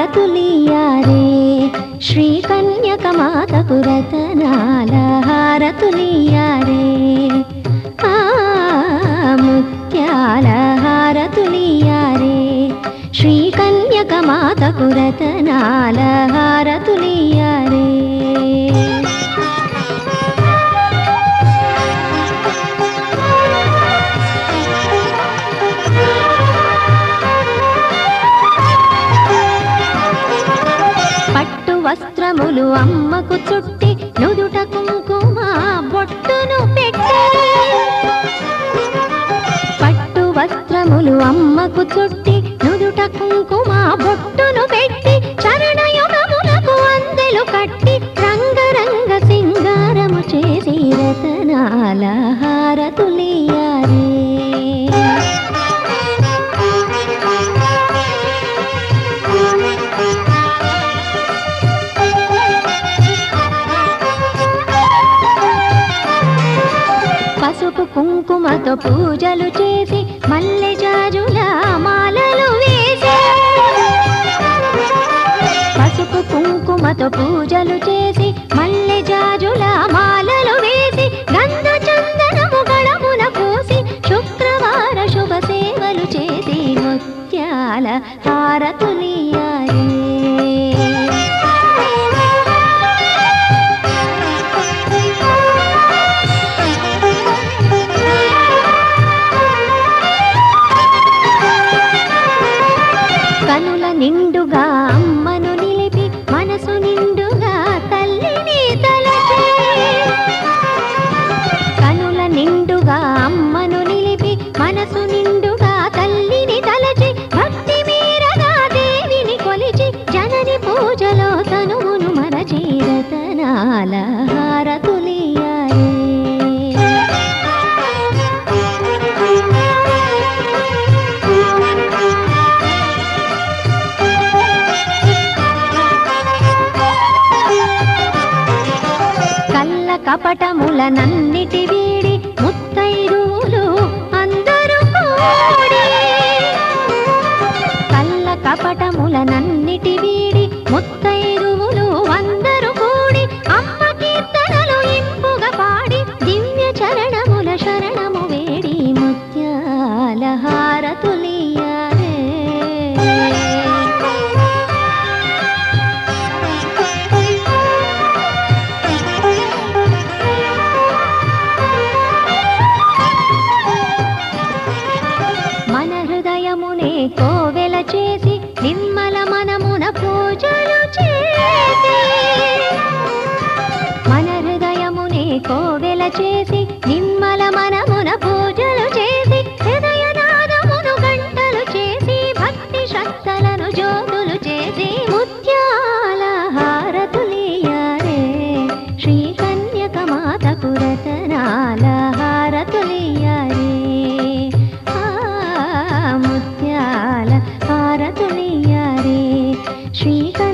హారతులియారే శ్రీ కన్యక మాతకు రతనాల హారతులియారే ఆ ముత్యాల హారతులియారే శ్రీ కన్యక మాతకు రతనాల హారతులియారే పట్టు వస్త్రములు అమ్మకు చుట్టి నుదుట కుంకుమ బొట్టును పెట్టి పట్టు వస్త్రములు అమ్మకు చుట్టి నుదుట కుంకుమ బొట్టును పెట్టి చరణయుగములకు అందెలు కట్టి రంగరంగ సింగారము చేసి రతనాల హారతులియారే పసుపు కుంకుమతో పూజలు చేసి మల్లె జాజుల మాలలు వేసి పసుపు కుంకుమతో పూజలు చేసి మల్లె జాజుల మాలలు వేసి గంధ చందనము గళమున పూసి శుక్రవార శుభ సేవలు చేసి ముత్యాల హారతులియారే కనుల నిండుగా అమ్మను నిలిపి మనసు నిండుగా తల్లిని తలచి కనుల నిండుగా అమ్మను నిలిపి మనసు నిండుగా తల్లిని తలచి భక్తి మీరగా దేవిని కొలిచి జనని పూజలో తనువును మరచి రతనాల హారతులియారే కళ్ళ కపటముల నన్నిటి వీడి ముత్తైరువులు అందరూ కూడి కళ్ళ కపటముల నన్నిటి వీడి ముత్తైరువులు అందరూ కూడి అమ్మ కీర్తనలు ఇంపుగా పాడి దివ్య చరణముల శరణము వేడి ముత్యాల హారతులియారే మన హృదయమునే కోవెల చేసి నిమ్మల మనమున పూజలు చేసి మన హృదయమునే కోవెల చేసి నిమ్మల మనమున పూజలు చేసి హృదయనాదమును గంటలు చేసి భక్తి శ్రద్ధలను జ్యోతులు చేసి ముత్యాల హారతులియారే శ్రీ కన్యక మాతకు రతనాల హారతులియారే ఆ ముత్యాల హారతులియారే శ్రీ